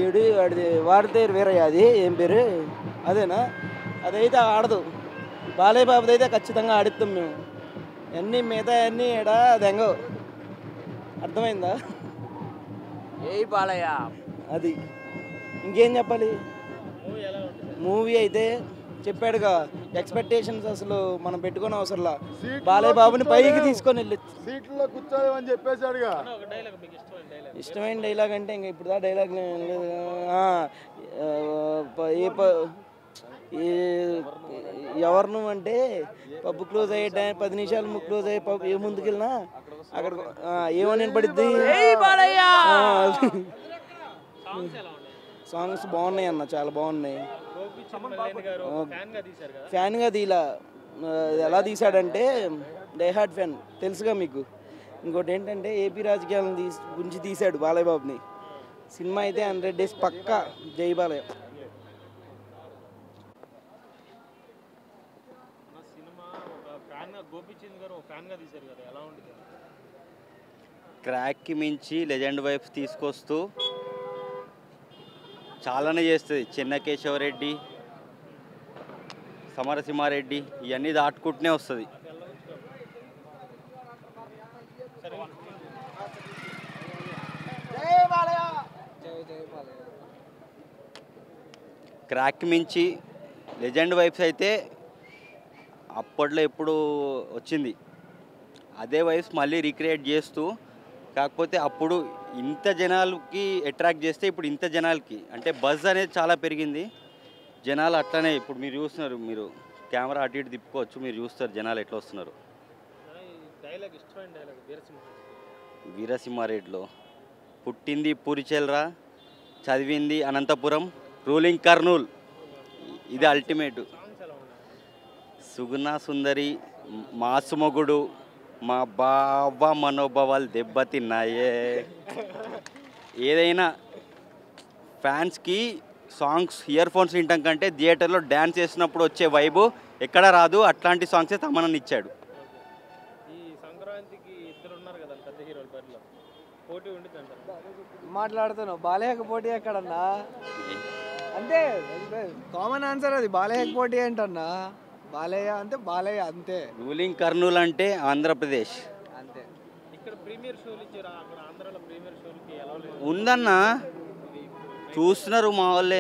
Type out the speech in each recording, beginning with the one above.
ఏడు వాడిది వాడి పేరు వీరయ్య అది ఏం పేరు అదేనా అదైతే ఆడదు బాలయ్య బాబుది అయితే ఖచ్చితంగా ఆడిస్తాం మేము అన్నీ మిగతా అన్నీ ఎడా దెంగవు అర్థమైందా ఏ బాలయ్య అది ఇంకేం చెప్పాలి మూవీ అయితే చెప్పాడుగా ఎక్స్పెక్టేషన్స్ అసలు మనం పెట్టుకునే అవసరంలా బాలయ్య బాబుని పైకి తీసుకొని వెళ్ళి సీట్లో కూర్చోలేమని చెప్పేశాడుగా ఇష్టమైన డైలాగ్ అంటే ఇంకా ఇప్పుడు దా డైలాగ్ లేదు ఆ, ఆ, ప- ఏ ప- ఏ ఎవరు నువ్వు అంటే పబ్బు క్లోజ్ అయ్యే టైం పది నిమిషాలు క్లోజ్ అయ్యే పబ్బు ఏ ముందుకెళ్ళినా అక్కడ ఆ, ఏమని పడిద్ది సాంగ్స్ బాగున్నాయి అన్న చాలా బాగున్నాయి ఫ్యాన్గా తీలా ఆ, ఇది ఎలా తీసాడంటే డైహార్డ్ ఫ్యాన్ తెలుసుగా మీకు ఇంకోటి ఏంటంటే ఏపీ రాజకీయాలను తీసి గురించి తీశాడు బాలయ్య బాబుని సినిమా అయితే హండ్రెడ్ డేస్ పక్కా జై బాలయ్య క్రాక్కి మించి లెజెండ్ వైఫ్ తీసుకొస్తూ చాలానే చేస్తుంది చిన్న కేశవరెడ్డి సమరసింహారెడ్డి ఇవన్నీ దాటుకుంటూనే వస్తుంది క్రాక్ మించి లెజెండ్ వైఫ్స్ అయితే అప్పట్లో ఎప్పుడు వచ్చింది అదే వైఫ్స్ మళ్ళీ రీక్రియేట్ చేస్తూ కాకపోతే అప్పుడు ఇంత జనాలకి అట్రాక్ట్ చేస్తే ఇప్పుడు ఇంత జనాలకి అంటే బజ్ అనేది చాలా పెరిగింది జనాలు అట్లనే ఇప్పుడు మీరు చూస్తున్నారు మీరు కెమెరా అటు ఇటు తిప్పుకోవచ్చు మీరు చూస్తారు జనాలు ఎట్లా వస్తున్నారు వీరసింహారెడ్డిలో పుట్టింది పూరిచెల్రా చదివింది అనంతపురం రూలింగ్ కర్నూల్ ఇది అల్టిమేట్ సుగుణ సుందరి మాసుమొగుడు మా బావ మనోభావాలు దెబ్బతిన్నాయే ఏదైనా ఫ్యాన్స్కి సాంగ్స్ ఇయర్ ఫోన్స్ వింటాం కంటే థియేటర్లో డ్యాన్స్ చేసినప్పుడు వచ్చే వైబు ఎక్కడ రాదు అట్లాంటి సాంగ్సే తమనని ఇచ్చాడు మాట్లాడుతున్నావు బాలయ్యకు పోటీ ఎక్కడన్నా అంటే కామన్ ఆన్సర్ అది బాలయ్యకు పోటీ ఏంటన్నా బాలయ్య అంటే బాలయ్య అంతే రూలింగ్ కర్నూల్ అంటే ఆంధ్రప్రదేశ్ అంతే ఉందన్నా చూస్తున్నారు మా వాళ్ళే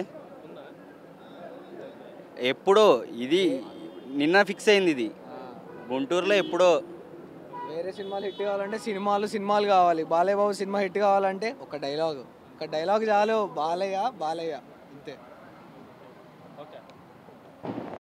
ఎప్పుడో ఇది నిన్న ఫిక్స్ అయింది ఇది గుంటూరులో ఎప్పుడో వేరే సినిమాలు హిట్ కావాలంటే సినిమాలు సినిమాలు కావాలి బాలయ్య బాబు సినిమా హిట్ కావాలంటే ఒక డైలాగ్ ఒక డైలాగ్ చాలు బాలయ్య బాలయ్య అంతే